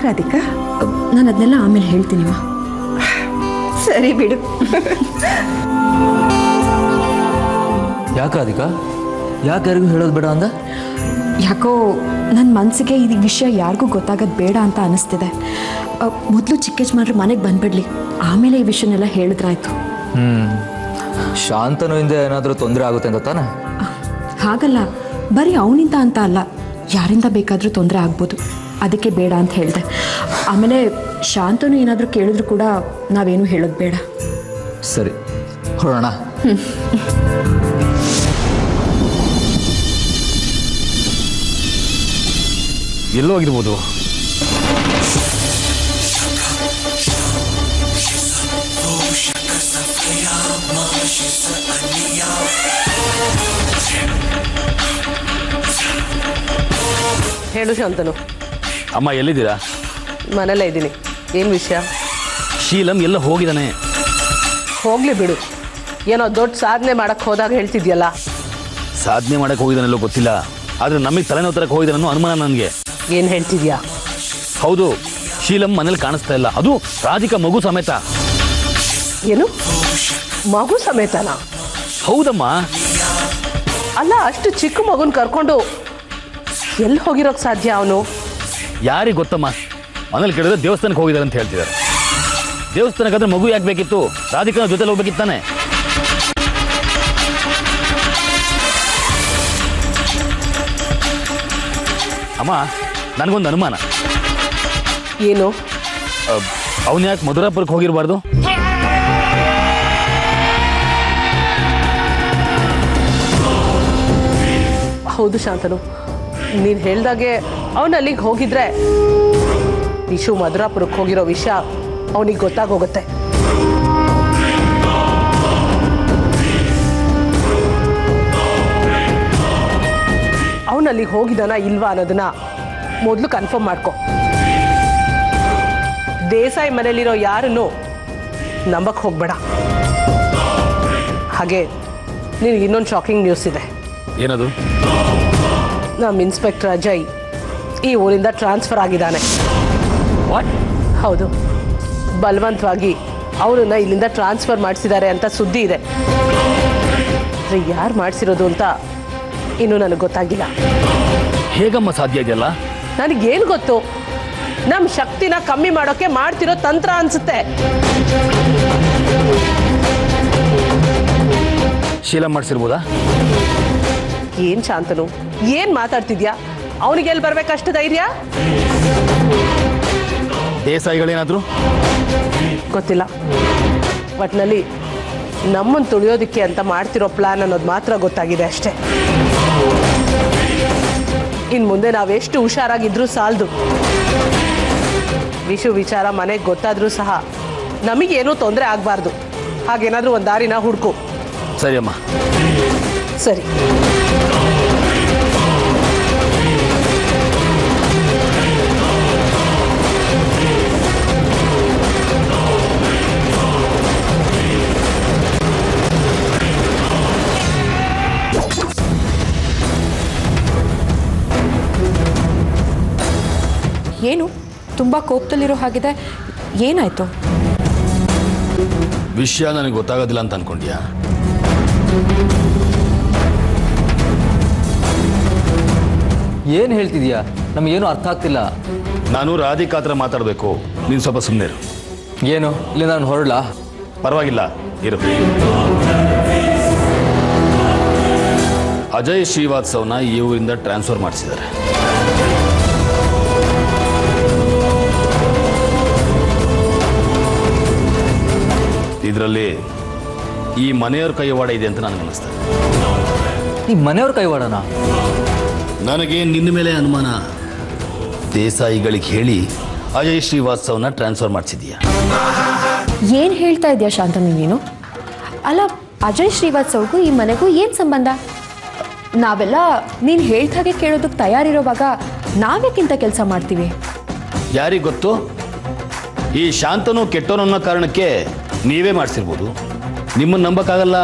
ಯಾಕೆ ರಾಧಿಕಾ ನಾನು ಅದನ್ನೆಲ್ಲ ಆಮೇಲೆ ಹೇಳ್ತೀನಿಮ್ಮ ಸರಿ ಬಿಡು ಯಾಕೆ ರಾಧಿಕಾ ಯಾಕೆ ಯಾರಿಗೂ ಹೇಳೋದು ಬೇಡ ಅಂದ ಯಾಕೋ ನನ್ನ ಮನಸ್ಸಿಗೆ ಈ ವಿಷಯ ಯಾರಿಗೂ ಗೊತ್ತಾಗೋದು ಬೇಡ ಅಂತ ಅನಿಸ್ತಿದೆ ಮೊದಲು ಚಿಕ್ಕ ಯಜಮಾನ್ರು ಮನೆಗೆ ಬಂದ್ಬಿಡ್ಲಿ ಆಮೇಲೆ ಈ ವಿಷಯನೆಲ್ಲ ಹೇಳಿದ್ರಾಯ್ತು ಹ್ಞೂ ಶಾಂತನುವಿಂದ ಏನಾದರೂ ತೊಂದರೆ ಆಗುತ್ತೆ ಅಂತ ತಾನೆ ಹಾಗಲ್ಲ ಬರೀ ಅವನಿಂದ ಅಂತ ಅಲ್ಲ ಯಾರಿಂದ ಬೇಕಾದರೂ ತೊಂದರೆ ಆಗ್ಬೋದು ಅದಕ್ಕೆ ಬೇಡ ಅಂತ ಹೇಳಿದೆ ಆಮೇಲೆ ಶಾಂತನು ಏನಾದರೂ ಕೇಳಿದ್ರು ಕೂಡ ನಾವೇನು ಹೇಳೋದು ಬೇಡ ಸರಿ ಹೊರಡೋಣ ಎಲ್ಲೋಗಿರ್ಬೋದು ಹೇಳು ಶಾಂತನು ಅಮ್ಮ ಎಲ್ಲಿದ್ದೀರಾ ಮನೇಲೇ ಇದ್ದೀನಿ ಏನು ವಿಷಯ ಶೀಲಂ ಎಲ್ಲ ಹೋಗಿದ್ದಾನೆ ಹೋಗ್ಲಿ ಬಿಡು ಏನೋ ದೊಡ್ಡ ಸಾಧನೆ ಮಾಡಕ್ಕೆ ಹೋದಾಗ ಹೇಳ್ತಿದ್ಯಲ್ಲ ಸಾಧನೆ ಮಾಡಕ್ಕೆ ಹೋಗಿದ್ದಾನೆಲ್ಲೋ ಗೊತ್ತಿಲ್ಲ ಆದ್ರೆ ನಮಗೆ ತಲೆನೋವು ತರಕ್ಕೆ ಹೋಗಿದ್ದಾನೋ ಅನುಮಾನ ನನಗೆ ಏನು ಹೇಳ್ತಿದ್ಯಾ ಹೌದು ಶೀಲಂ ಮನೇಲಿ ಕಾಣಿಸ್ತಾ ಇಲ್ಲ ಅದು ರಾಧಿಕಾ ಮಗು ಸಮೇತ ಏನು ಮಗು ಸಮೇತನ ಹೌದಮ್ಮ ಅಲ್ಲ ಅಷ್ಟು ಚಿಕ್ಕ ಮಗುನ ಕರ್ಕೊಂಡು ಎಲ್ಲಿ ಹೋಗಿರೋಕ್ ಸಾಧ್ಯ ಅವನು ಯಾರಿಗೆ ಗೊತ್ತಮ್ಮ ಮನೇಲಿ ಕೇಳಿದ್ರೆ ದೇವಸ್ಥಾನಕ್ಕೆ ಹೋಗಿದ್ದಾರೆ ಅಂತ ಹೇಳ್ತಿದ್ದಾರೆ ದೇವಸ್ಥಾನಕ್ಕಾದ್ರೆ ಮಗು ಯಾಕೆ ಬೇಕಿತ್ತು ರಾಧಿಕಾ ಜೊತೆಲಿ ಹೋಗ್ಬೇಕಿತ್ತಾನೆ ಅಮ್ಮ ನನಗೊಂದು ಅನುಮಾನ ಏನು ಅವನು ಯಾಕೆ ಮಧುರಾಪುರಕ್ಕೆ ಹೋಗಿರಬಾರ್ದು ಹೌದು ಶಾಂತನು ನೀನು ಹೇಳ್ದಾಗೆ ಅವನು ಅಲ್ಲಿಗೆ ಹೋಗಿದ್ರೆ ವಿಶು ಮಧುರಾಪುರಕ್ಕೆ ಹೋಗಿರೋ ವಿಷಯ ಅವನಿಗೆ ಗೊತ್ತಾಗೋಗುತ್ತೆ ಅವನು ಅಲ್ಲಿಗೆ ಹೋಗಿದಾನ ಇಲ್ವಾ ಅನ್ನೋದನ್ನ ಮೊದಲು ಕನ್ಫರ್ಮ್ ಮಾಡ್ಕೊ ದೇಸಾಯಿ ಮನೇಲಿರೋ ಯಾರನ್ನು ನಂಬಕ್ಕೆ ಹೋಗ್ಬೇಡ ಹಾಗೆ ನಿನಗೆ ಇನ್ನೊಂದು ಶಾಕಿಂಗ್ ನ್ಯೂಸ್ ಇದೆ ಏನದು ನಮ್ಮ ಇನ್ಸ್ಪೆಕ್ಟರ್ ಅಜಯ್ ಈ ಊರಿಂದ ಟ್ರಾನ್ಸ್ಫರ್ ಆಗಿದ್ದಾನೆ ವಾಟ್ ಹೌದು ಬಲವಂತವಾಗಿ ಅವರನ್ನ ಇಲ್ಲಿಂದ ಟ್ರಾನ್ಸ್ಫರ್ ಮಾಡಿಸಿದ್ದಾರೆ ಅಂತ ಸುದ್ದಿ ಇದೆ ಆದರೆ ಯಾರು ಮಾಡಿಸಿರೋದು ಅಂತ ಇನ್ನೂ ನನಗೆ ಗೊತ್ತಾಗಿಲ್ಲ ಹೇಗಮ್ಮ ಸಾಧ್ಯ ಇದೆಯಲ್ಲ ನನಗೇನು ಗೊತ್ತು ನಮ್ಮ ಶಕ್ತಿನ ಕಮ್ಮಿ ಮಾಡೋಕ್ಕೆ ಮಾಡ್ತಿರೋ ತಂತ್ರ ಅನ್ಸುತ್ತೆ ಶೀಲ ಮಾಡಿಸಿರ್ಬೋದಾ ಏನು ಶಾಂತನು ಏನು ಮಾತಾಡ್ತಿದ್ಯಾ ಅವನಿಗೆ ಎಲ್ಲಿ ಬರ್ಬೇಕಷ್ಟು ಧೈರ್ಯ ದೇಸಾಯಿಗಳೇನಾದ್ರು ಗೊತ್ತಿಲ್ಲ ಒಟ್ಟಿನಲ್ಲಿ ನಮ್ಮನ್ನು ತುಳಿಯೋದಕ್ಕೆ ಅಂತ ಮಾಡ್ತಿರೋ ಪ್ಲಾನ್ ಅನ್ನೋದು ಮಾತ್ರ ಗೊತ್ತಾಗಿದೆ ಅಷ್ಟೇ ಇನ್ನು ಮುಂದೆ ನಾವೆಷ್ಟು ಹುಷಾರಾಗಿದ್ರೂ ಸಾಲದು ವಿಷು ವಿಚಾರ ಮನೆಗೆ ಗೊತ್ತಾದ್ರೂ ಸಹ ನಮಗೇನೂ ತೊಂದರೆ ಆಗಬಾರ್ದು ಹಾಗೇನಾದ್ರೂ ಒಂದು ದಾರಿನ ಹುಡುಕು ಸರಿ ಅಮ್ಮ ಸರಿ ಏನು ತುಂಬ ಕೋಪದಲ್ಲಿರೋ ಹಾಗಿದೆ ಏನಾಯ್ತು ವಿಷಯ ನನಗೆ ಗೊತ್ತಾಗೋದಿಲ್ಲ ಅಂತ ಅನ್ಕೊಂಡ್ಯಾ ಏನು ಹೇಳ್ತಿದ್ಯಾ ನಮಗೇನು ಅರ್ಥ ಆಗ್ತಿಲ್ಲ ನಾನು ರಾಧಿಕಾ ಹತ್ರ ಮಾತಾಡಬೇಕು ನೀನು ಸ್ವಲ್ಪ ಸುಮ್ಮನೆ ಇರು ಏನು ಇಲ್ಲಿ ನಾನು ಹೊರಡ್ಲಾ ಪರವಾಗಿಲ್ಲ ಇರು ಅಜಯ್ ಶ್ರೀವಾತ್ಸವ್ನ ಈ ಊರಿಂದ ಟ್ರಾನ್ಸ್ಫರ್ ಮಾಡಿಸಿದ್ದಾರೆ ಇದರಲ್ಲಿ ಈ ಮನೆಯವ್ರ ಕೈವಾಡ ಇದೆ ಅಂತ ನನಗೆ ಅನಿಸ್ತದೆ ನಿಮ್ಮ ಮನೆಯವ್ರ ಕೈವಾಡನ ನನಗೆ ನಿನ್ನ ಮೇಲೆ ಅನುಮಾನ ದೇಸಾಯಿಗಳಿಗೆ ಹೇಳಿ ಅಜಯ್ ಶ್ರೀವಾತ್ಸವ್ನ ಟ್ರಾನ್ಸ್ಫರ್ ಮಾಡಿಸಿದೀಯ ಏನು ಹೇಳ್ತಾ ಇದೆಯಾ ಶಾಂತನು ನೀನು ಅಲ್ಲ ಅಜಯ್ ಶ್ರೀವಾತ್ಸವ್ಗೂ ಈ ಮನೆಗೂ ಏನು ಸಂಬಂಧ ನಾವೆಲ್ಲ ನೀನು ಹೇಳ್ದ ಹಾಗೆ ಕೇಳೋದಕ್ಕೆ ತಯಾರಿರೋವಾಗ ನಾವ್ಯಾಕಿಂತ ಕೆಲಸ ಮಾಡ್ತೀವಿ ಯಾರಿಗೆ ಗೊತ್ತು ಈ ಶಾಂತನು ಕೆಟ್ಟವನು ಅನ್ನೋ ಕಾರಣಕ್ಕೆ ನೀವೇ ಮಾಡಿಸಿರ್ಬೋದು ನಿಮ್ಮನ್ನು ನಂಬಕ್ಕಾಗಲ್ಲ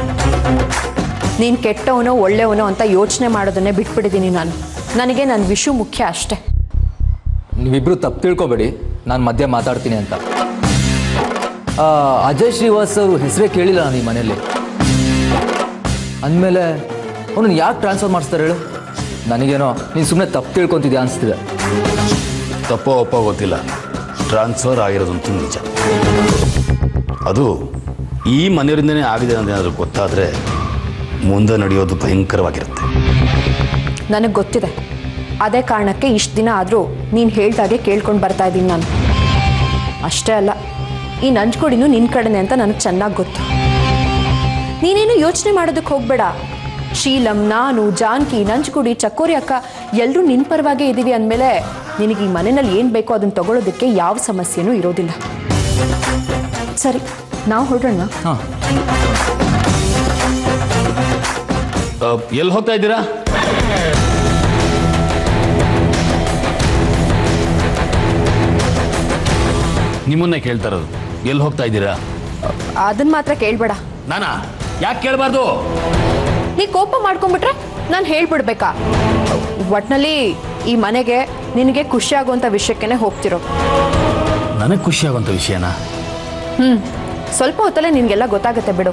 ನೀನು ಕೆಟ್ಟವನೋ ಒಳ್ಳೆಯವನೋ ಅಂತ ಯೋಚನೆ ಮಾಡೋದನ್ನೇ ಬಿಟ್ಬಿಟ್ಟಿದ್ದೀನಿ ನಾನು ನನಗೆ ನನ್ನ ವಿಷು ಮುಖ್ಯ ಅಷ್ಟೇ ನೀವಿಬ್ಬರು ತಪ್ಪು ತಿಳ್ಕೊಬೇಡಿ ನಾನು ಮಧ್ಯೆ ಮಾತಾಡ್ತೀನಿ ಅಂತ ಆ, ಅಜಯ್ ಶ್ರೀವಾಸ್ ಅವರು ಹೆಸರೇ ಕೇಳಿಲ್ಲ ನಾನು ಈ ಮನೆಯಲ್ಲಿ ಅಂದಮೇಲೆ ಅವನನ್ನು ಯಾಕೆ ಟ್ರಾನ್ಸ್ಫರ್ ಮಾಡಿಸ್ತಾರೆ ಹೇಳು ನನಗೇನೋ ನೀನು ಸುಮ್ಮನೆ ತಪ್ಪು ತಿಳ್ಕೊತಿದ್ಯಾ ಅನಿಸ್ತಿದೆ ತಪ್ಪೋ ಒಪ್ಪ ಗೊತ್ತಿಲ್ಲ ಟ್ರಾನ್ಸ್ಫರ್ ಆಗಿರೋದಂತೂ ನಿಜ ಅದು ಈ ಮನೆಯವರಿಂದನೇ ಆಗಿದೆ ಅಂತ ಏನಾದರೂ ಗೊತ್ತಾದರೆ ಮುಂದೆ ನಡೆಯೋದು ಭಯಂಕರವಾಗಿರುತ್ತೆ ನನಗೆ ಗೊತ್ತಿದೆ ಅದೇ ಕಾರಣಕ್ಕೆ ಇಷ್ಟು ದಿನ ಆದರೂ ನೀನು ಹೇಳ್ದಾಗೆ ಕೇಳ್ಕೊಂಡು ಬರ್ತಾ ಇದ್ದೀನಿ ನಾನು ಅಷ್ಟೇ ಅಲ್ಲ ಈ ನಂಚ್ಕೊಡಿನೂ ನಿನ್ನ ಕಡೆನೆ ಅಂತ ನನಗೆ ಚೆನ್ನಾಗಿ ಗೊತ್ತು ನೀನೇನು ಯೋಚನೆ ಮಾಡೋದಕ್ಕೆ ಹೋಗಬೇಡ ಶೀಲಂ ನಾನು ಜಾನ್ಕಿ ನಂಚ್ಕುಡಿ ಚಕ್ಕೋರಿ ಅಕ್ಕ ಎಲ್ಲರೂ ನಿನ್ನ ಪರವಾಗೇ ಇದ್ದೀವಿ ಅಂದಮೇಲೆ ನಿನಗೆ ಈ ಮನೆಯಲ್ಲಿ ಏನು ಬೇಕೋ ಅದನ್ನು ತಗೊಳ್ಳೋದಕ್ಕೆ ಯಾವ ಸಮಸ್ಯೆನೂ ಇರೋದಿಲ್ಲ ಸರಿ ನಾವು ಹೊರಡೋಣ ಹಾಂ ಎಲ್ಲಿ ಹೋಗ್ತಾ ಇದ್ದೀರಾ ನಿಮ್ಮನ್ನೇ ಕೇಳ್ತಾ ಇರೋದು ಎಲ್ಲಿ ಹೋಗ್ತಾ ಇದ್ದೀರಾ ಅದನ್ನು ಮಾತ್ರ ಕೇಳಬೇಡ ನಾನಾ ಯಾಕೆ ಕೇಳಬಾರ್ದು ನೀ ಕೋಪ ಮಾಡ್ಕೊಂಡ್ಬಿಟ್ರೆ ನಾನು ಹೇಳ್ಬಿಡ್ಬೇಕಾ ಒಟ್ನಲ್ಲಿ ಈ ಮನೆಗೆ ನಿನಗೆ ಖುಷಿ ಆಗುವಂಥ ವಿಷಯಕ್ಕೇ ಹೋಗ್ತಿರೋ ನನಗೆ ಖುಷಿ ಆಗುವಂಥ ವಿಷಯನಾ ಹ್ಞೂ ಸ್ವಲ್ಪ ಹೊತ್ತಲ್ಲೇ ನಿನಗೆಲ್ಲ ಗೊತ್ತಾಗುತ್ತೆ ಬಿಡು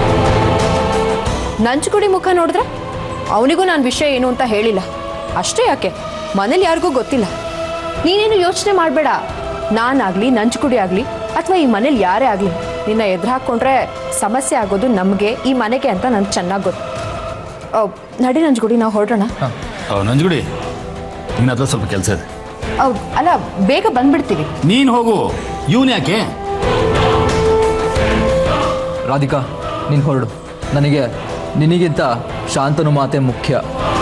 ನಂಚುಗುಡಿ ಮುಖ ನೋಡಿದ್ರೆ ಅವನಿಗೂ ನಾನು ವಿಷಯ ಏನು ಅಂತ ಹೇಳಿಲ್ಲ ಅಷ್ಟೇ ಯಾಕೆ ಮನೇಲಿ ಯಾರಿಗೂ ಗೊತ್ತಿಲ್ಲ ನೀನೇನು ಯೋಚನೆ ಮಾಡಬೇಡ ನಾನಾಗಲಿ ನಂಚುಗುಡಿ ಆಗಲಿ ಅಥವಾ ಈ ಮನೇಲಿ ಯಾರೇ ಆಗಲಿ ನಿನ್ನ ಎದುರು ಹಾಕ್ಕೊಂಡ್ರೆ ಸಮಸ್ಯೆ ಆಗೋದು ನಮಗೆ ಈ ಮನೆಗೆ ಅಂತ ನನಗೆ ಚೆನ್ನಾಗಿ ಗೊತ್ತು ಆ, ನಡಿ ನಂಜುಗುಡಿ ನಾವು ಹೊರಡೋಣ ನಂಜುಗುಡಿ ನಿನ್ನ ಹತ್ರ ಸ್ವಲ್ಪ ಕೆಲಸ ಇದೆ ಆ, ಅಲ್ಲ ಬೇಗ ಬಂದ್ಬಿಡ್ತೀವಿ ನೀನು ಹೋಗು ಇವನು ಯಾಕೆ ರಾಧಿಕಾ ನೀನು ಹೊರಡು ನನಗೆ ನಿನಗಿಂತ ಶಾಂತನು ಮಾತೆ ಮುಖ್ಯ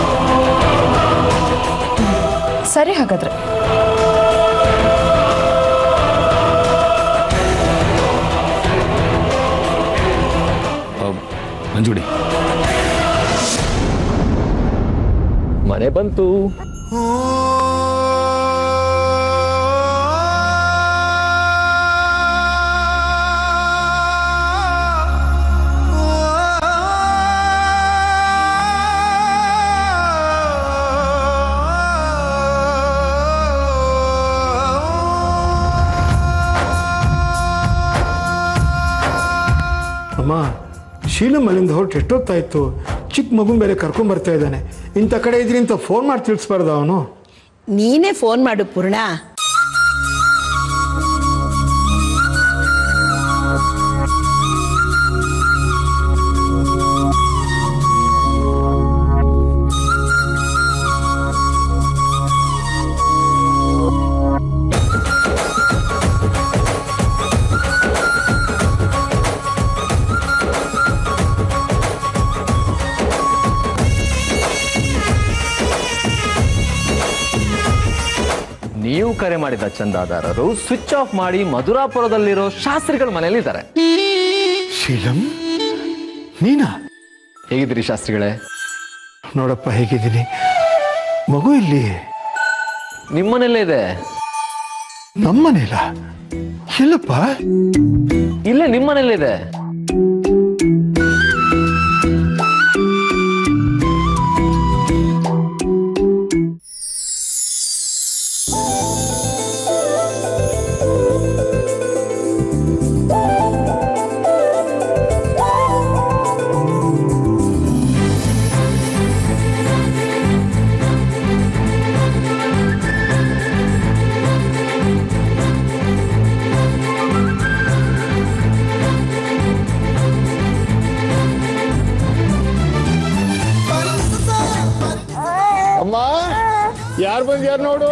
ಸರಿ ಹಾಗಾದ್ರೆ ನಂಜುಗುಡಿ ಮನೆ ಬಂತು ಅಮ್ಮ ಶೀಲಂ ಅಲ್ಲಿಂದ ಹೊರಟು ಎಷ್ಟೊತ್ತಾಯ್ತು ಚಿಕ್ಕ ಮಗು ಬೇರೆ ಕರ್ಕೊಂಡ್ ಬರ್ತಾ ಇದ್ದಾನೆ ಇಂಥ ಕಡೆ ಇದ್ರಿ ಅಂತ ಫೋನ್ ಮಾಡಿ ತಿಳಿಸ್ಬಾರ್ದ ಅವನು ನೀನೇ ಫೋನ್ ಮಾಡು ಪೂರ್ಣ ನೀವು ಕರೆ ಮಾಡಿದ ಚಂದಾದಾರರು ಸ್ವಿಚ್ ಆಫ್ ಮಾಡಿ ಮಧುರಾಪುರದಲ್ಲಿರೋ ಶಾಸ್ತ್ರಿಗಳ ಮನೆಯಲ್ಲಿದ್ದಾರೆ ಶೀಲಂ ನೀನಾ ಹೇಗಿದ್ದೀರಿ ಶಾಸ್ತ್ರಿಗಳೇ ನೋಡಪ್ಪ ಹೇಗಿದ್ದೀನಿ ಮಗು ಇಲ್ಲಿ ನಿಮ್ಮನೆಲ್ಲೇ ಇದೆ ನಮ್ಮನೇಲ ಎಲ್ಲಪ್ಪ ಇಲ್ಲೇ ನಿಮ್ಮನೆಲ್ಲಿದೆ ಅಮ್ಮ ಯಾರು ಬಂದು ಯಾರು ನೋಡು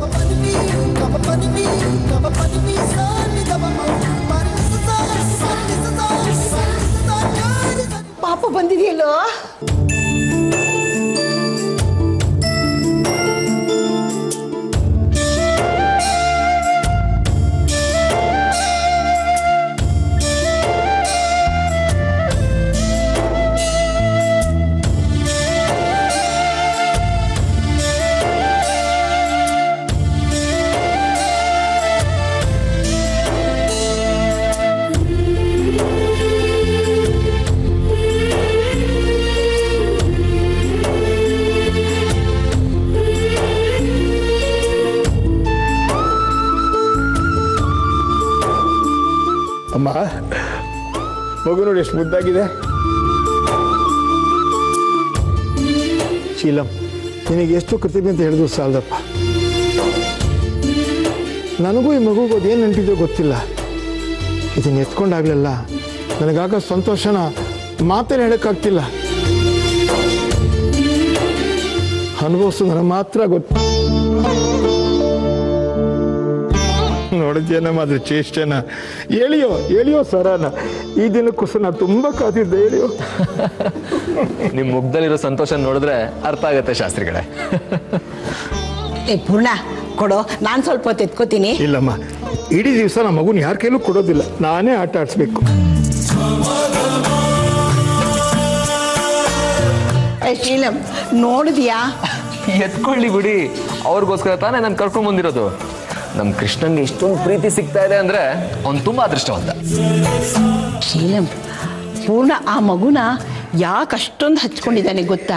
ಪಾಪ ಬಂದಿದೆಯಲ್ಲೋ ಮಗು ನೋಡಿ ಎಷ್ಟು ಮುದ್ದಾಗಿದೆ ಶೀಲಂ ನಿನಗೆ ಎಷ್ಟು ಕೃತಜ್ಞತೆ ಹೇಳಿದ್ರು ಸಾಲದಪ್ಪ ನನಗೂ ಈ ಮಗುಗೂ ಅದೇನು ನೆನಪಿದೆಯೋ ಗೊತ್ತಿಲ್ಲ ಇದನ್ನು ಎತ್ಕೊಂಡಾಗ್ಲಿಲ್ಲ ನನಗಾಗ ಸಂತೋಷನ ಮಾತೇನು ಹೇಳೋಕ್ಕಾಗ್ತಿಲ್ಲ ಅನುಭವಿಸು ನನಗೆ ಮಾತ್ರ ಗೊತ್ತು ನೋಡಿದ್ಯೇನಮ್ಮ ಅದ್ರ ಚೇಷ್ಟೆನ ಹೇಳಿಯೋ ಹೇಳಿಯೋ ಸರನ ಈ ದಿನಕ್ಕೋಸ್ಕರ ನಾನು ತುಂಬ ಕಾದಿದ್ದೆ ಹೇಳಿಯೋ ನಿಮ್ ಮುಗ್ಧದಲ್ಲಿರೋ ಸಂತೋಷ ನೋಡಿದ್ರೆ ಅರ್ಥ ಆಗತ್ತೆ ಶಾಸ್ತ್ರಿಗಳೇ ಏ ಪೂರ್ಣ ಕೊಡೋ ನಾನು ಸ್ವಲ್ಪ ಹೊತ್ತು ಎತ್ಕೋತೀನಿ ಇಲ್ಲಮ್ಮ ಇಡೀ ದಿವಸ ನಮ್ಮ ಮಗುನ ಯಾರ ಕೈಲೂ ಕೊಡೋದಿಲ್ಲ ನಾನೇ ಆಟ ಆಡಿಸ್ಬೇಕು ಏ ಶೀಲಂ ನೋಡಿದ್ಯಾ ಎತ್ಕೊಳ್ಳಿ ಬಿಡಿ ಅವ್ರಿಗೋಸ್ಕರ ತಾನೇ ನಾನು ಕರ್ಕೊಂಡ್ ಬಂದಿರೋದು ನಮ್ ಕೃಷ್ಣನ್ಗೆ ಇಷ್ಟೊಂದು ಪ್ರೀತಿ ಸಿಗ್ತಾ ಇದೆ ಅಂದ್ರೆ ಅವ್ನು ತುಂಬಾ ಅದೃಷ್ಟವಂತ ಶೀಲಂ ಪೂರ್ಣ ಆ ಮಗುನ ಯಾಕೆ ಅಷ್ಟೊಂದು ಹಚ್ಕೊಂಡಿದ್ದಾನೆ ಗೊತ್ತಾ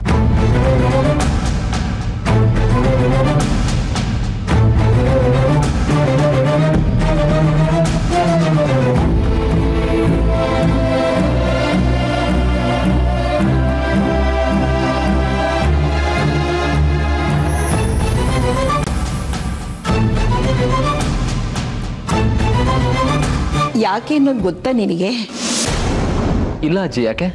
ಯಾಕೆ ಅನ್ನೋದು ಗೊತ್ತಾ ನಿನಗೆ ಇಲ್ಲ ಅಜ್ಜಿ ಯಾಕೆ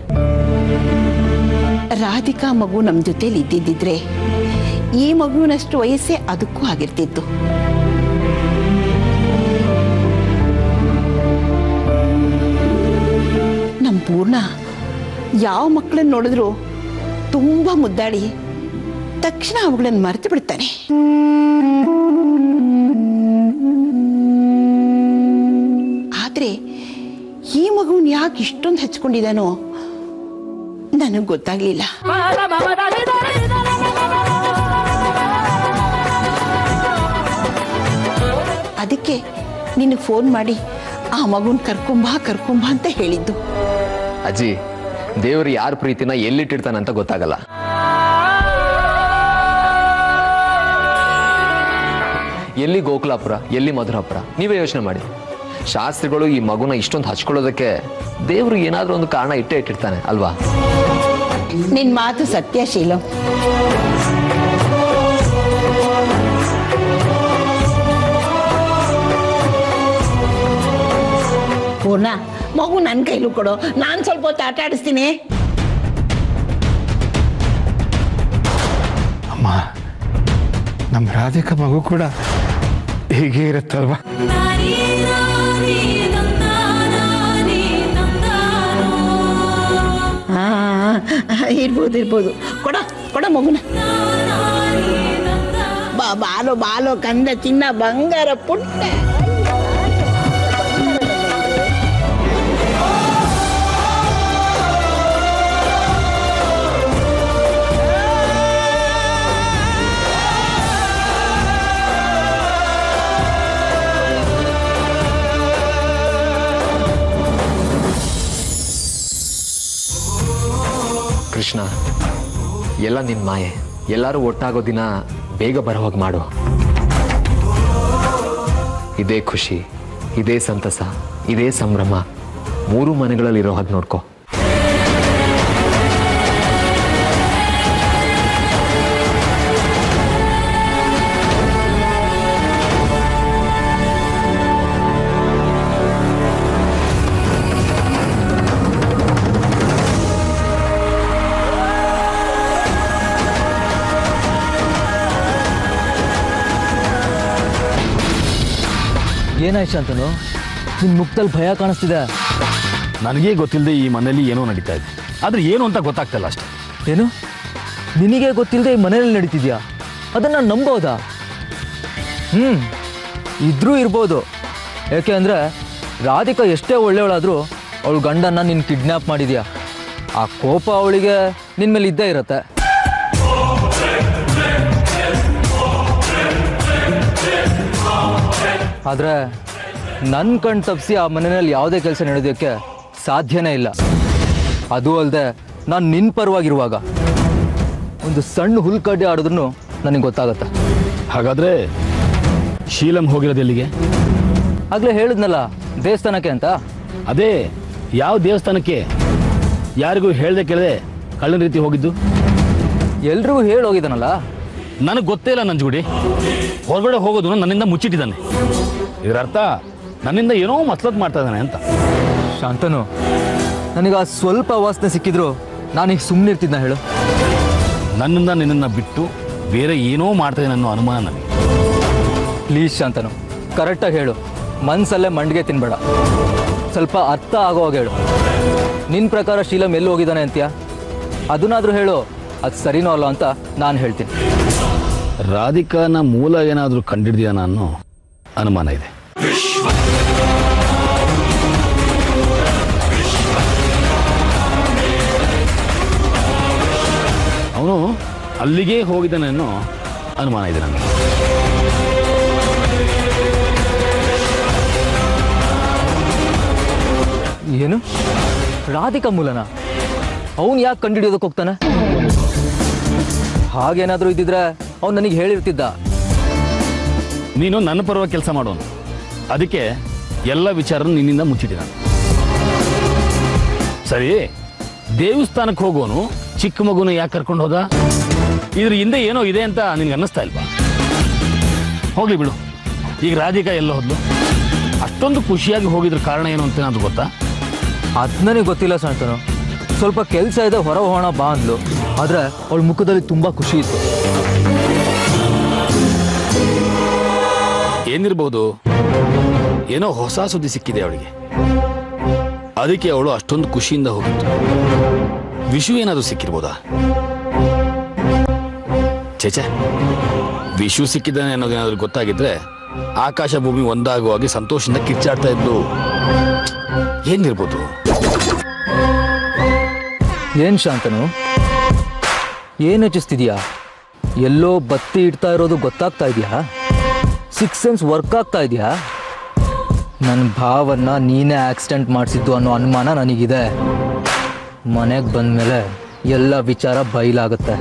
ರಾಧಿಕಾ ಮಗು ನಮ್ಮ ಜೊತೆಲಿ ಇದ್ದಿದ್ದಿದ್ರೆ ಈ ಮಗುವಿನಷ್ಟು ವಯಸ್ಸೇ ಅದಕ್ಕೂ ಆಗಿರ್ತಿತ್ತು ನಮ್ಮ ಪೂರ್ಣ ಯಾವ ಮಕ್ಕಳನ್ನ ನೋಡಿದ್ರು ತುಂಬಾ ಮುದ್ದಾಡಿ ತಕ್ಷಣ ಅವುಗಳನ್ನು ಮರೆತು ಬಿಡ್ತಾನೆ ಆದ್ರೆ ಈ ಮಗುವನ್ ಯಾಕೆ ಇಷ್ಟೊಂದು ಹಚ್ಕೊಂಡಿದ್ದಾನೋ ನನಗೆ ಗೊತ್ತಾಗ್ಲಿಲ್ಲ ಅದಕ್ಕೆ ನಿನಗೆ ಫೋನ್ ಮಾಡಿ ಆ ಮಗುನ್ ಕರ್ಕೊಂಬಾ ಕರ್ಕೊಂಬಾ ಅಂತ ಹೇಳಿದ್ದು ಅಜ್ಜಿ ದೇವ್ರು ಯಾರ ಪ್ರೀತಿನ ಎಲ್ಲಿಟ್ಟಿರ್ತಾನಂತ ಗೊತ್ತಾಗಲ್ಲ ಎಲ್ಲಿ ಗೋಕುಲಾಪುರ ಎಲ್ಲಿ ಮಧುರಾಪುರ ನೀವೇ ಯೋಚನೆ ಮಾಡಿ ಶಾಸ್ತ್ರಿಗಳು ಈ ಮಗುನ ಇಷ್ಟೊಂದು ಹಚ್ಕೊಳ್ಳೋದಕ್ಕೆ ದೇವ್ರು ಏನಾದ್ರೂ ಒಂದು ಕಾರಣ ಇಟ್ಟೇ ಇಟ್ಟಿರ್ತಾನೆ ಅಲ್ವಾ ನಿನ್ ಮಾತು ಸತ್ಯ ಶೀಲಂ ಪೂರ್ಣ ಮಗು ನನ್ನ ಕೈಲೂ ಕೊಡು ನಾನು ಸ್ವಲ್ಪ ಹೊತ್ತು ಆಟ ಆಡಿಸ್ತೀನಿ ಅಮ್ಮ ನಮ್ಮ ರಾಧಿಕಾ ಮಗು ಕೂಡ ಹೀಗೆ ಇರುತ್ತಲ್ವಾ ಹಾ ಇರ್ಬೋದು ಇರ್ಬೋದು ಕೊಡ ಕೊಡ ಮಗುನ ಬಾ ಬಾಲೋ ಬಾಲೋ ಕಂದ ಚಿನ್ನ ಬಂಗಾರ ಪುಟ್ಟ ಕೃಷ್ಣ ಎಲ್ಲ ನಿನ್ ಮಾಯೆ ಎಲ್ಲರೂ ಒಟ್ಟಾಗೋ ದಿನ ಬೇಗ ಬರೋವಾಗ ಮಾಡು ಇದೇ ಖುಷಿ ಇದೇ ಸಂತಸ ಇದೇ ಸಂಭ್ರಮ ಮೂರು ಮನೆಗಳಲ್ಲಿರೋ ಹಾಗೆ ನೋಡ್ಕೋ ಏನಾಯ್ತು ಅಂತನು ನಿನ್ನ ಮುಖದಲ್ಲಿ ಭಯ ಕಾಣಿಸ್ತಿದೆ ನನಗೇ ಗೊತ್ತಿಲ್ಲದೆ ಈ ಮನೆಯಲ್ಲಿ ಏನೋ ನಡೀತಾ ಇದೆ ಆದ್ರೆ ಏನು ಅಂತ ಗೊತ್ತಾಗ್ತಲ್ಲ ಅಷ್ಟೇ ಏನು ನಿನಗೆ ಗೊತ್ತಿಲ್ಲದೆ ಈ ಮನೇಲಿ ನಡೀತಿದ್ಯಾ ಅದನ್ನು ನಂಬೋದಾ ಹ್ಞೂ ಇದ್ರೂ ಇರ್ಬೋದು ಯಾಕೆ ಅಂದರೆ ರಾಧಿಕಾ ಎಷ್ಟೇ ಒಳ್ಳೆಯವಳಾದರೂ ಅವಳು ಗಂಡನ್ನ ನೀನು ಕಿಡ್ನ್ಯಾಪ್ ಮಾಡಿದ್ಯಾ ಆ ಕೋಪ ಅವಳಿಗೆ ನಿನ್ನ ಮೇಲೆ ಇದ್ದೇ ಇರತ್ತೆ ಆದರೆ ನನ್ನ ಕಣ್ ತಪ್ಪಿಸಿ ಆ ಮನೆಯಲ್ಲಿ ಯಾವುದೇ ಕೆಲಸ ನಡೆಯೋದಕ್ಕೆ ಸಾಧ್ಯನೇ ಇಲ್ಲ ಅದು ಅಲ್ಲದೆ ನಾನು ನಿನ್ನ ಪರವಾಗಿರುವಾಗ ಒಂದು ಸಣ್ಣ ಹುಲ್ಕಡ್ಡಿ ಆಡಿದ್ರು ನನಗೆ ಗೊತ್ತಾಗತ್ತೆ ಹಾಗಾದ್ರೆ ಶೀಲಂ ಹೋಗಿರೋದು ಎಲ್ಲಿಗೆ ಆಗಲೇ ಹೇಳಿದ್ನಲ್ಲ ದೇವಸ್ಥಾನಕ್ಕೆ ಅಂತ ಅದೇ ಯಾವ ದೇವಸ್ಥಾನಕ್ಕೆ ಯಾರಿಗೂ ಹೇಳ್ದೆ ಕೇಳದೆ ಕಳ್ಳನ ರೀತಿ ಹೋಗಿದ್ದು ಎಲ್ರಿಗೂ ಹೇಳಿ ಹೋಗಿದ್ದಾನಲ್ಲ ನನಗೆ ಗೊತ್ತೇ ಇಲ್ಲ ನಂಜುಗುಡಿ ಹೊರಗಡೆ ಹೋಗೋದು ನನ್ನಿಂದ ಮುಚ್ಚಿಟ್ಟಿದ್ದಾನೆ ಇದರ ಅರ್ಥ ನನ್ನಿಂದ ಏನೋ ಮತ್ಲತ್ ಮಾಡ್ತಾ ಇದ್ದಾನೆ ಅಂತ ಶಾಂತನು ನನಗೆ ಆ ಸ್ವಲ್ಪ ವಾಸನೆ ಸಿಕ್ಕಿದ್ರು ನಾನೀಗ ಸುಮ್ಮನೆ ಇರ್ತಿದ್ನ ಹೇಳು ನನ್ನಿಂದ ನಿನ್ನನ್ನು ಬಿಟ್ಟು ಬೇರೆ ಏನೋ ಮಾಡ್ತಾ ಇದ್ದಾನೆ ಅನ್ನೋ ಅನುಮಾನ ನನಗೆ ಪ್ಲೀಸ್ ಶಾಂತನು ಕರೆಕ್ಟಾಗಿ ಹೇಳು ಮನ್ಸಲ್ಲೇ ಮಂಡಿಗೆ ತಿನ್ಬೇಡ ಸ್ವಲ್ಪ ಅರ್ಥ ಆಗೋ ಹಾಗೆ ಹೇಳು ನಿನ್ನ ಪ್ರಕಾರ ಶೀಲಂ ಎಲ್ಲಿ ಹೋಗಿದ್ದಾನೆ ಅಂತ್ಯ ಅದನ್ನಾದರೂ ಹೇಳು ಅದು ಸರಿನೋ ಅಲ್ಲ ಅಂತ ನಾನು ಹೇಳ್ತೀನಿ ರಾಧಿಕಾನ ಮೂಲ ಏನಾದರೂ ಕಂಡಿಡ್ದಿಯಾನ ಅನ್ನೋ ಅನುಮಾನ ಇದೆ ಅವನು ಅಲ್ಲಿಗೆ ಹೋಗಿದ್ದಾನೆ ಅನ್ನೋ ಅನುಮಾನ ಇದೆ ನನಗೆ ಏನು ರಾಧಿಕಾ ಮೂಲನ ಅವನು ಯಾಕೆ ಕಂಡುಹಿಡಿಯೋದಕ್ಕೆ ಹೋಗ್ತಾನೆ ಹಾಗೇನಾದರೂ ಇದ್ದಿದ್ರೆ ಅವ್ನು ನನಗೆ ಹೇಳಿರ್ತಿದ್ದ ನೀನು ನನ್ನ ಪರವಾಗಿ ಕೆಲಸ ಮಾಡೋನು ಅದಕ್ಕೆ ಎಲ್ಲ ವಿಚಾರ ನಿನ್ನಿಂದ ಮುಚ್ಚಿಟ್ಟಿದ್ದಾನೆ ಸರಿ ದೇವಸ್ಥಾನಕ್ಕೆ ಹೋಗೋನು ಚಿಕ್ಕ ಮಗುನ ಯಾಕೆ ಕರ್ಕೊಂಡು ಹೋದ ಇದ್ರ ಹಿಂದೆ ಏನೋ ಇದೆ ಅಂತ ನಿನ್ಗೆ ಅನ್ನಿಸ್ತಾ ಇಲ್ವಾ ಹೋಗ್ಲಿ ಬಿಡು ಈಗ ರಾಧಿಕಾ ಎಲ್ಲ ಹೋದ್ಲು ಅಷ್ಟೊಂದು ಖುಷಿಯಾಗಿ ಹೋಗಿದ್ರ ಕಾರಣ ಏನು ಅಂತ ಏನಾದ್ರು ಗೊತ್ತಾ ಅದು ನನಗೆ ಗೊತ್ತಿಲ್ಲ ಶಾಂತನು ಸ್ವಲ್ಪ ಕೆಲಸ ಇದೆ ಹೊರ ಹೋಗೋಣ ಬಾ ಅಂದ್ಲು ಆದರೆ ಅವಳ ಮುಖದಲ್ಲಿ ತುಂಬ ಖುಷಿ ಇತ್ತು ಏನಿರ್ಬೋದು ಏನೋ ಹೊಸ ಸುದ್ದಿ ಸಿಕ್ಕಿದೆ ಅವಳಿಗೆ ಅದಕ್ಕೆ ಅವಳು ಅಷ್ಟೊಂದು ಖುಷಿಯಿಂದ ಹೋಗಿತ್ತು ವಿಷು ಏನಾದರೂ ಸಿಕ್ಕಿರ್ಬೋದಾ ಚೇಚೆ ವಿಷು ಸಿಕ್ಕಿದ್ದಾನೆ ಅನ್ನೋದೇನಾದ್ರೂ ಗೊತ್ತಾಗಿದ್ರೆ ಆಕಾಶ ಭೂಮಿ ಒಂದಾಗುವಾಗಿ ಸಂತೋಷದಿಂದ ಕಿಚ್ಚಾಡ್ತಾ ಇದ್ದು ಏನಿರ್ಬೋದು ಏನು ಶಾಂತನು ಏನು ಯೋಚಿಸ್ತಿದ್ಯಾ ಎಲ್ಲೋ ಬತ್ತಿ ಇಡ್ತಾ ಇರೋದು ಗೊತ್ತಾಗ್ತಾ ಇದೆಯಾ ಸಿಕ್ಸ್ ಸೆನ್ಸ್ ವರ್ಕ್ ಆಗ್ತಾ ಇದೆಯಾ ನನ್ನ ಭಾವನ್ನ ನೀನೇ ಆಕ್ಸಿಡೆಂಟ್ ಮಾಡಿಸಿದ್ದು ಅನ್ನೋ ಅನುಮಾನ ನನಗಿದೆ ಮನೆಗೆ ಬಂದಮೇಲೆ ಎಲ್ಲ ವಿಚಾರ ಬಯಲಾಗುತ್ತೆ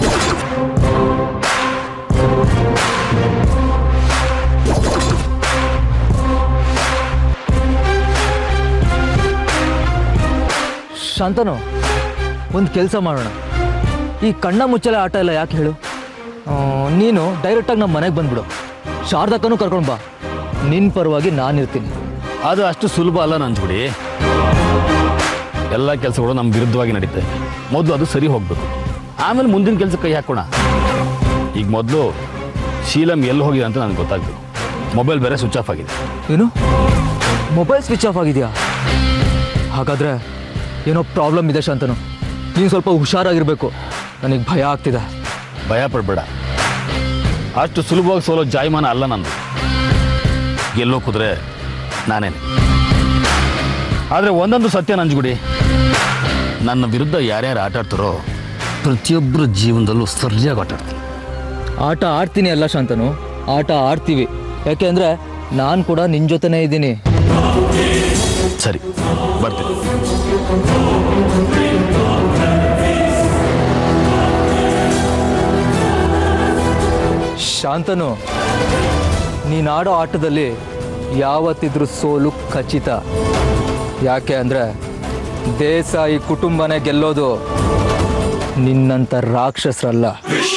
ಶಾಂತನು ಒಂದು ಕೆಲಸ ಮಾಡೋಣ ಈ ಕಣ್ಣ ಮುಚ್ಚಲೆ ಆಟ ಎಲ್ಲ ಯಾಕೆ ಹೇಳು ಆ, ನೀನು ಡೈರೆಕ್ಟಾಗಿ ನಮ್ಮ ಮನೆಗೆ ಬಂದ್ಬಿಡು ಶಾರದಕ್ಕನೂ ಕರ್ಕೊಂಡು ಬಾ ನಿನ್ನ ಪರವಾಗಿ ನಾನಿರ್ತೀನಿ ಅದು ಅಷ್ಟು ಸುಲಭ ಅಲ್ಲ ನಂಜುಗುಡಿ ಎಲ್ಲ ಕೆಲಸಗಳು ನಮ್ಮ ವಿರುದ್ಧವಾಗಿ ನಡೀತೆ ಮೊದಲು ಅದು ಸರಿ ಹೋಗ್ಬೇಕು ಆಮೇಲೆ ಮುಂದಿನ ಕೆಲಸ ಕೈ ಹಾಕೋಣ ಈಗ ಮೊದಲು ಶೀಲಂ ಎಲ್ಲಿ ಹೋಗಿದೆ ಅಂತ ನನಗೆ ಗೊತ್ತಾಗಬೇಕು ಮೊಬೈಲ್ ಬೇರೆ ಸ್ವಿಚ್ ಆಫ್ ಆಗಿದೆ ಏನು ಮೊಬೈಲ್ ಸ್ವಿಚ್ ಆಫ್ ಆಗಿದೆಯಾ ಹಾಗಾದರೆ ಏನೋ ಪ್ರಾಬ್ಲಮ್ ಇದೆ ಶಾಂತನು ನೀನು ಸ್ವಲ್ಪ ಹುಷಾರಾಗಿರಬೇಕು ನನಗೆ ಭಯ ಆಗ್ತಿದೆ ಭಯ ಪಡಬೇಡ ಅಷ್ಟು ಸುಲಭವಾಗಿ ಸೋಲೋ ಜಾಯಮಾನ ಅಲ್ಲ ನಂದು ಗೆಲ್ಲೋ ಕುದುರೆ ನಾನೇನೆ ಆದರೆ ಒಂದೊಂದು ಸತ್ಯ ನಂಜುಗುಡಿ ನನ್ನ ವಿರುದ್ಧ ಯಾರ್ಯಾರು ಆಟ ಆಡ್ತಾರೋ ಪ್ರತಿಯೊಬ್ಬರ ಜೀವನದಲ್ಲೂ ಸರಿಯಾಗಿ ಆಟ ಆಡ್ತೀನಿ ಆಟ ಆಡ್ತೀನಿ ಅಲ್ಲ ಶಾಂತನು ಆಟ ಆಡ್ತೀವಿ ಯಾಕೆ ಅಂದರೆ ನಾನು ಕೂಡ ನಿನ್ನ ಜೊತೆನೇ ಇದ್ದೀನಿ ಸರಿ ಬರ್ತೀನಿ ಶಾಂತನು ನೀನಾಡೋ ಆಟದಲ್ಲಿ ಯಾವತ್ತಿದ್ರೂ ಸೋಲು ಖಚಿತ ಯಾಕೆ ಅಂದರೆ ದೇಸಾಯಿ ಕುಟುಂಬನೇ ಗೆಲ್ಲೋದು ನಿನ್ನಂಥ ರಾಕ್ಷಸರಲ್ಲ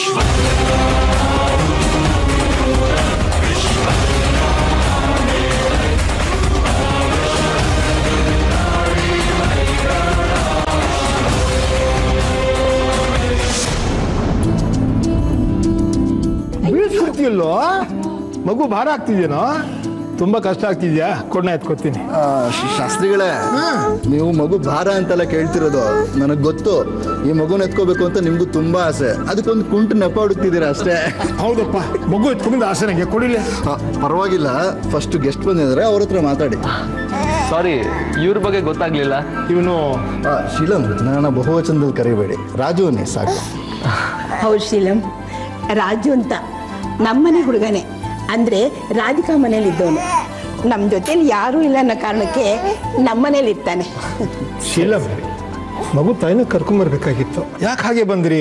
ಬೀಳ್ಸ್ಬಿಡ್ತೀಯಲ್ಲೋ ಮಗು ಭಾರ ಆಗ್ತಿದ್ಯೇನೋ ತುಂಬಾ ಕಷ್ಟ ಆಗ್ತಿದ್ಯಾ ಕೊಡ್ನ ಎತ್ಕೊತೀನಿ ಆ, ಶ- ಶಾಸ್ತ್ರಿಗಳೇ ನೀವು ಮಗು ಭಾರ ಅಂತೆಲ್ಲ ಕೇಳ್ತಿರೋದು ನನಗೆ ಗೊತ್ತು ಈ ಮಗುನ ಎತ್ಕೋಬೇಕು ಅಂತ ನಿಮ್ಗೂ ತುಂಬಾ ಆಸೆ ಅದಕ್ಕೊಂದು ಕುಂಟು ನೆಪ ಹುಡುಕ್ತಿದ್ದೀರಾ ಅಷ್ಟೇ ಹೌದಪ್ಪ ಮಗು ಎತ್ಕೊಂಡಿದ್ದ ಆಸೆ ನಂಗೆ ಕೊಡಿಲ್ಲ ಆ, ಪರವಾಗಿಲ್ಲ ಫಸ್ಟ್ ಗೆಸ್ಟ್ ಬಂದಿದ್ದಾರೆ ಅವ್ರ ಹತ್ರ ಮಾತಾಡಿ ಸಾರಿ ಇವ್ರ ಬಗ್ಗೆ ಗೊತ್ತಾಗ್ಲಿಲ್ಲ ಇವನು ಆ, ಶೀಲಂ ನನ್ನ ಬಹುವಚನದಲ್ಲಿ ಕರಿಬೇಡಿ ರಾಜು ಅನ್ನಿ ಸಾಕು ಹೌದು ಶೀಲಂ ರಾಜು ಅಂತ ನಮ್ಮನೆ ಹುಡುಗನೇ ಅಂದರೆ ರಾಧಿಕಾ ಮನೇಲಿದ್ದವನು ನಮ್ಮ ಜೊತೆಲಿ ಯಾರೂ ಇಲ್ಲ ಅನ್ನೋ ಕಾರಣಕ್ಕೆ ನಮ್ಮನೇಲಿ ಇರ್ತಾನೆ ಶೀಲಂ ಮಗು ತಾಯಿನ ಕರ್ಕೊಂಬರ್ಬೇಕಾಗಿತ್ತು ಯಾಕೆ ಹಾಗೆ ಬಂದ್ರಿ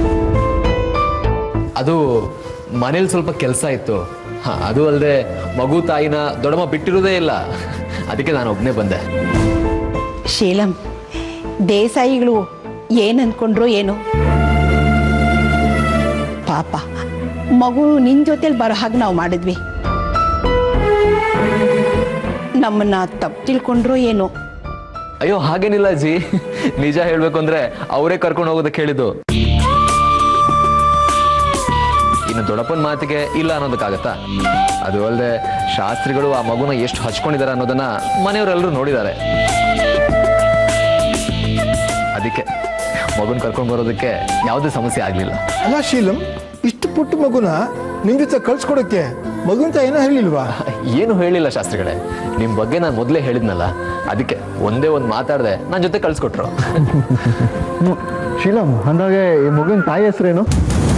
ಅದು ಮನೇಲಿ ಸ್ವಲ್ಪ ಕೆಲಸ ಇತ್ತು ಹಾ ಅದು ಅಲ್ಲದೆ ಮಗು ತಾಯಿನ ದೊಡ್ಡಮ್ಮ ಬಿಟ್ಟಿರೋದೇ ಇಲ್ಲ ಅದಕ್ಕೆ ನಾನು ಒಬ್ಬನೇ ಬಂದೆ ಶೀಲಂ ದೇಸಾಯಿಗಳು ಏನು ಅಂದ್ಕೊಂಡ್ರು ಏನು ಪಾಪ ಮಗು ನಿನ್ನ ಜೊತೆಲಿ ಬರೋ ಹಾಗೆ ನಾವು ಮಾಡಿದ್ವಿ ನಮ್ಮನ್ನ ತಪ್ಪು ತಿಳ್ಕೊಂಡ್ರು ಏನು ಅಯ್ಯೋ ಹಾಗೇನಿಲ್ಲ ಅಜ್ಜಿ ನಿಜ ಹೇಳ್ಬೇಕು ಅಂದ್ರೆ ಅವರೇ ಕರ್ಕೊಂಡು ಹೋಗೋದಕ್ಕೆ ಹೇಳಿದ್ದು ಇನ್ನು ದೊಡ್ಡಪ್ಪನ ಮಾತಿಗೆ ಇಲ್ಲ ಅನ್ನೋದಕ್ಕಾಗತ್ತಾ ಅದು ಅಲ್ಲದೆ ಶಾಸ್ತ್ರಿಗಳು ಆ ಮಗುನ ಎಷ್ಟು ಹಚ್ಕೊಂಡಿದ್ದಾರೆ ಅನ್ನೋದನ್ನ ಮನೆಯವರೆಲ್ಲರೂ ನೋಡಿದ್ದಾರೆ ಅದಕ್ಕೆ ಮಗುನ ಕರ್ಕೊಂಡು ಬರೋದಕ್ಕೆ ಯಾವುದೇ ಸಮಸ್ಯೆ ಆಗಲಿಲ್ಲ ಅಲ್ಲ ಶೀಲಂ ಇಷ್ಟು ಪುಟ್ಟ ಮಗುನ ನಿಮ್ ಜೊತೆ ಕಳ್ಸ್ಕೊಡಕ್ಕೆ ಮಗುಂತ ಏನೋ ಹೇಳಿಲ್ವಾ ಏನು ಹೇಳಿಲ್ಲ ಶಾಸ್ತ್ರಿಗಳೇ ನಿಮ್ಮ ಬಗ್ಗೆ ನಾನು ಮೊದಲೇ ಹೇಳಿದ್ನಲ್ಲ ಅದಕ್ಕೆ ಒಂದೇ ಒಂದು ಮಾತಾಡದೆ ನನ್ನ ಜೊತೆ ಕಳ್ಸಿಕೊಟ್ರು ಶೀಲಂ ಅಂದಾಗೆ ಈ ಮಗುವಿನ ತಾಯಿ ಹೆಸರೇನು